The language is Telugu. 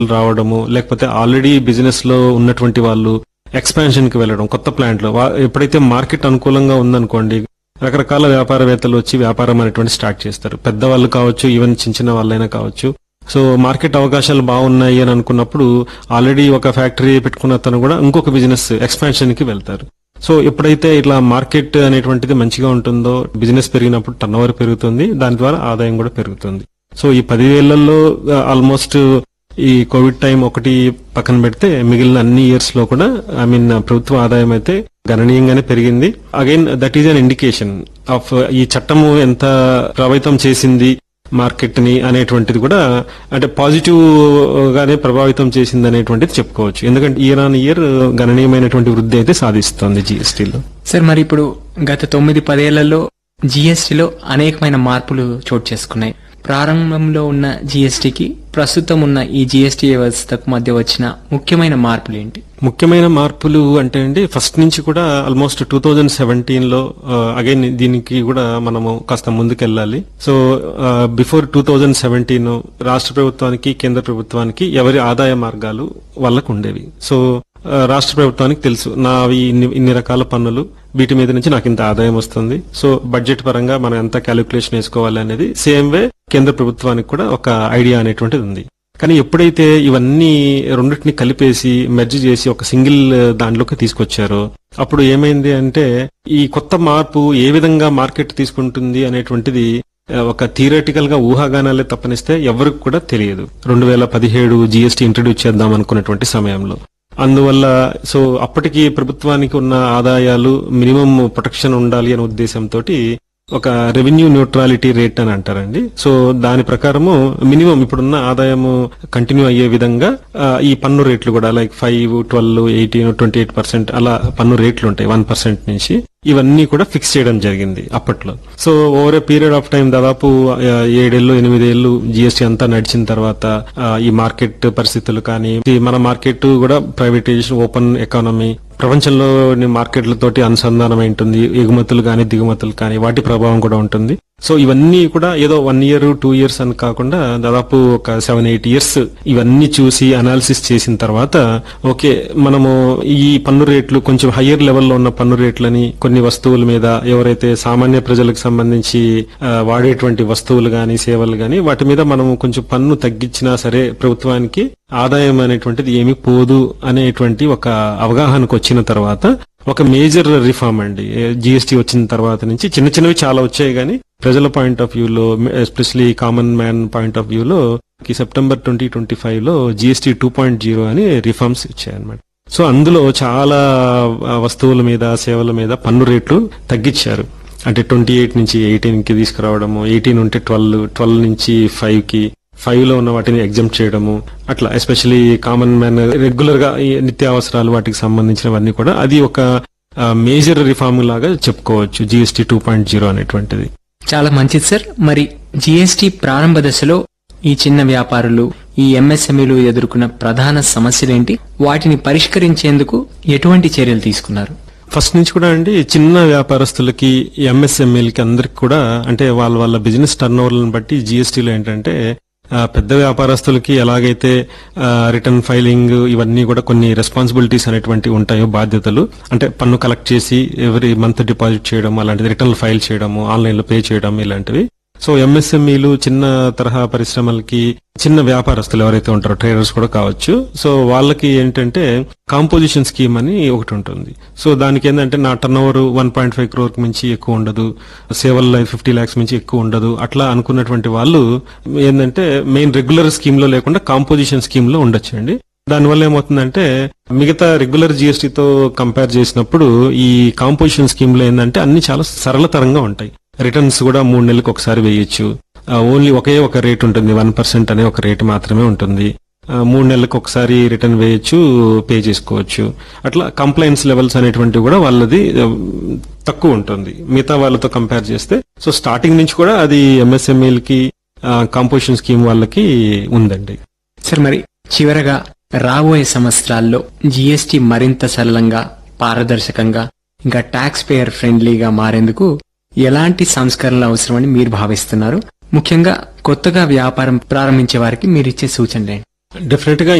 రావడము లేకపోతే ఆల్రెడీ బిజినెస్ లో ఉన్నటువంటి వాళ్ళు ఎక్స్పాన్షన్ కి వెళ్ళడం కొత్త ప్లాంట్ లో వా- ఎప్పుడైతే మార్కెట్ అనుకూలంగా ఉందనుకోండి రకరకాల వ్యాపారవేత్తలు వచ్చి వ్యాపారం అనేటువంటి స్టార్ట్ చేస్తారు పెద్దవాళ్ళు కావచ్చు ఈవెన్ చిన్న చిన్న వాళ్ళైనా కావచ్చు సో మార్కెట్ అవకాశాలు బాగున్నాయి అని అనుకున్నప్పుడు ఆల్రెడీ ఒక ఫ్యాక్టరీ పెట్టుకున్న అతను కూడా ఇంకొక బిజినెస్ ఎక్స్పాన్షన్ కి వెళ్తారు సో ఎప్పుడైతే ఇట్లా మార్కెట్ అనేటువంటిది మంచిగా ఉంటుందో బిజినెస్ పెరిగినప్పుడు టర్న్ ఓవర్ పెరుగుతుంది దాని ద్వారా ఆదాయం కూడా పెరుగుతుంది సో ఈ పదివేళ్లలో ఆల్మోస్ట్ ఈ కోవిడ్ టైం ఒకటి పక్కన పెడితే మిగిలిన అన్ని ఇయర్స్ లో కూడా ఐ మీన్ ప్రభుత్వ ఆదాయం అయితే గణనీయంగానే పెరిగింది again that is an indication of ఈ చట్టము ఎంత ప్రభావితం చేసింది మార్కెట్ ని అనేటువంటిది కూడా అంటే పాజిటివ్ గానే ప్రభావితం చేసింది అనేటువంటిది చెప్పుకోవచ్చు ఎందుకంటే ఇయర్ ఆన్ ఇయర్ గణనీయమైనటువంటి వృద్ధి అయితే సాధిస్తోంది జీఎస్టీలో సార్ మరి ఇప్పుడు గత తొమ్మిది పదేళ్లలో జీఎస్టీలో అనేకమైన మార్పులు చోటు చేసుకున్నాయి ప్రారంభంలో ఉన్న జీఎస్టీకి ప్రస్తుతం ఉన్న ఈ జీఎస్టీ వ్యవస్థకు మధ్య వచ్చిన ముఖ్యమైన మార్పులు ఏంటి ముఖ్యమైన మార్పులు అంటే అండి ఫస్ట్ నుంచి కూడా ఆల్మోస్ట్ టూ థౌజండ్ సెవెంటీన్ లో అగైన్ దీనికి కూడా మనము కాస్త ముందుకెళ్ళాలి so before two thousand seventeen రాష్ట్ర ప్రభుత్వానికి కేంద్ర ప్రభుత్వానికి ఎవరి ఆదాయ మార్గాలు వాళ్ళకు ఉండేవి సో ఆ, రాష్ట్ర ప్రభుత్వానికి తెలుసు నావి ఇన్ని ఇన్ని రకాల పన్నులు వీటి మీద నుంచి నాకు ఇంత ఆదాయం వస్తుంది సో బడ్జెట్ పరంగా మనం ఎంత క్యాలిక్యులేషన్ వేసుకోవాలి అనేది సేమ్ వే కేంద్ర ప్రభుత్వానికి కూడా ఒక ఐడియా అనేటువంటిది ఉంది కానీ ఎప్పుడైతే ఇవన్నీ రెండింటిని కలిపేసి మెర్జ్ చేసి ఒక సింగిల్ దాంట్లోకి తీసుకొచ్చారో అప్పుడు ఏమైంది అంటే ఈ కొత్త మార్పు ఏ విధంగా మార్కెట్ తీసుకుంటుంది అనేటువంటిది ఆ, ఒక థియరటికల్ గా ఊహాగానాలే తప్పనిస్తే ఎవరికి కూడా తెలియదు రెండు వేల పదిహేడు జీఎస్టీ ఇంట్రడ్యూస్ చేద్దాం అనుకున్నటువంటి సమయంలో అందువల్ల సో అప్పటికి ప్రభుత్వానికి ఉన్న ఆదాయాలు మినిమం ప్రొటెక్షన్ ఉండాలి అనే ఉద్దేశంతో ఒక రెవెన్యూ న్యూట్రాలిటీ రేట్ అని అంటారండి సో దాని ప్రకారము మినిమం ఇప్పుడున్న ఆదాయము కంటిన్యూ అయ్యే విధంగా ఆ, ఈ పన్ను రేట్లు కూడా like five twelve eighteen twenty eight percent అలా పన్ను రేట్లు ఉంటాయి వన్ పర్సెంట్ నుంచి ఇవన్నీ కూడా ఫిక్స్ చేయడం జరిగింది అప్పట్లో so over a period of time దాదాపు ఆ, ఏడేళ్ళు ఎనిమిదేళ్లు జిఎస్టీ అంతా నడిచిన తర్వాత ఆ, ఈ మార్కెట్ పరిస్థితులు కానీ ఈ మన మార్కెట్ కూడా ప్రైవేటైజేషన్ ఓపెన్ ఎకానమీ ప్రపంచంలోని మార్కెట్లతోటి అనుసంధానం ఉంటుంది ఎగుమతులు కానీ దిగుమతులు కానీ వాటి ప్రభావం కూడా ఉంటుంది సో ఇవన్నీ కూడా ఏదో వన్ ఇయర్ టూ ఇయర్స్ అని కాకుండా దాదాపు ఒక సెవెన్ ఎయిట్ ఇయర్స్ ఇవన్నీ చూసి అనాలిసిస్ చేసిన తర్వాత ఓకే మనము ఈ పన్ను రేట్లు కొంచెం హయ్యర్ లెవెల్లో ఉన్న పన్ను రేట్లని కొన్ని వస్తువుల మీద ఎవరైతే సామాన్య ప్రజలకు సంబంధించి ఆ, వాడేటువంటి వస్తువులు గాని సేవలు గాని వాటి మీద మనము కొంచెం పన్ను తగ్గించినా సరే ప్రభుత్వానికి ఆదాయం అనేటువంటిది ఏమీ పోదు అనేటువంటి ఒక అవగాహనకు వచ్చిన తర్వాత ఒక మేజర్ రిఫార్మ్ అండి జిఎస్టీ వచ్చిన తర్వాత నుంచి చిన్న చిన్నవి చాలా వచ్చాయి కానీ ప్రజల పాయింట్ ఆఫ్ వ్యూలో especially common man point of వ్యూలో ఈ సెప్టెంబర్ ట్వంటీ ట్వంటీ ఫైవ్ లో జిఎస్టీ టూ పాయింట్ జీరో అని రిఫార్మ్స్ ఇచ్చాయన్నమాట సో అందులో చాలా ఆ, వస్తువుల మీద సేవల మీద పన్ను రేట్లు తగ్గించారు అంటే ట్వంటీ ఎయిట్ నుంచి ఎయిటీన్ కి తీసుకురావడము ఎయిటీన్ ఉంటే ట్వెల్వ్ ట్వెల్వ్ నుంచి ఫైవ్ కి ఫైవ్ లో ఉన్న వాటిని ఎగ్జామ్ చేయడము అట్లా ఎస్పెషలీ కామన్ మ్యాన్ రెగ్యులర్ గా ఈ నిత్యావసరాలు వాటికి సంబంధించినవన్నీ కూడా అది ఒక మేజర్ రిఫార్మ్ లాగా చెప్పుకోవచ్చు జిఎస్టీ టూ పాయింట్ జీరో అనేటువంటిది చాలా మంచిది సార్ మరి జీఎస్టీ ప్రారంభ దశలో ఈ చిన్న వ్యాపారులు ఈ ఎంఎస్ఎంఈలు ఎదుర్కొన్న ప్రధాన సమస్యలేంటి వాటిని పరిష్కరించేందుకు ఎటువంటి చర్యలు తీసుకున్నారు ఫస్ట్ నుంచి కూడా అండి చిన్న వ్యాపారస్తులకి ఎంఎస్ఎంఈలకి అందరికి కూడా అంటే వాళ్ళ వాళ్ళ బిజినెస్ టర్న్ ఓవర్లను బట్టి జిఎస్టీలో ఏంటంటే ఆ, పెద్ద వ్యాపారస్తులకి ఎలాగైతే రిటర్న్ ఫైలింగ్ ఇవన్నీ కూడా కొన్ని రెస్పాన్సిబిలిటీస్ అనేటువంటివి ఉంటాయో బాధ్యతలు అంటే పన్ను కలెక్ట్ చేసి ఎవరీ మంత్ డిపాజిట్ చేయడం అలాంటిది రిటర్న్ ఫైల్ చేయడము ఆన్లైన్ లో పే చేయడం ఇలాంటివి సో ఎంఎస్ఎంఈలు చిన్న తరహా పరిశ్రమలకి చిన్న వ్యాపారస్తులు ఎవరైతే ఉంటారో ట్రేడర్స్ కూడా కావచ్చు సో వాళ్ళకి ఏంటంటే కాంపోజిషన్ స్కీమ్ అని ఒకటి ఉంటుంది సో దానికి ఏంటంటే నా turnover one point five crore మించి ఎక్కువ ఉండదు సేవల్లో ఫిఫ్టీ లాక్స్ మించి ఎక్కువ ఉండదు అట్లా అనుకున్నటువంటి వాళ్ళు ఏంటంటే మెయిన్ రెగ్యులర్ స్కీమ్ లో లేకుండా కాంపోజిషన్ స్కీమ్ లో ఉండొచ్చండి దానివల్ల ఏమవుతుందంటే మిగతా రెగ్యులర్ జిఎస్టీతో కంపేర్ చేసినప్పుడు ఈ కాంపోజిషన్ స్కీమ్ లో ఏంటంటే అన్ని చాలా సరళతరంగా ఉంటాయి రిటర్న్స్ కూడా మూడు నెలలకు ఒకసారి వేయొచ్చు ఓన్లీ ఒకే ఒక రేట్ ఉంటుంది వన్ పర్సెంట్ అనే ఒక రేట్ మాత్రమే ఉంటుంది ఆ, మూడు నెలలకు ఒకసారి రిటర్న్ వేయొచ్చు పే చేసుకోవచ్చు అట్లా కంప్లైంట్స్ లెవెల్స్ అనేటువంటివి కూడా వాళ్ళది ఆ, తక్కువ ఉంటుంది మిగతా వాళ్ళతో కంపేర్ చేస్తే సో స్టార్టింగ్ నుంచి కూడా అది ఎంఎస్ఎంఈలకి కాంపోజిషన్ స్కీమ్ వాళ్ళకి ఉందండి సార్ మరి చివరగా రాబోయే సంవత్సరాల్లో జీఎస్టీ మరింత సరళంగా పారదర్శకంగా ఇంకా ట్యాక్స్ పేయర్ ఫ్రెండ్లీగా మారేందుకు ఎలాంటి సంస్కరణలు అవసరమని మీరు భావిస్తున్నారు ముఖ్యంగా కొత్తగా వ్యాపారం ప్రారంభించే వారికి మీరిచ్చే సూచనలు ఏంటి డెఫినెట్ గా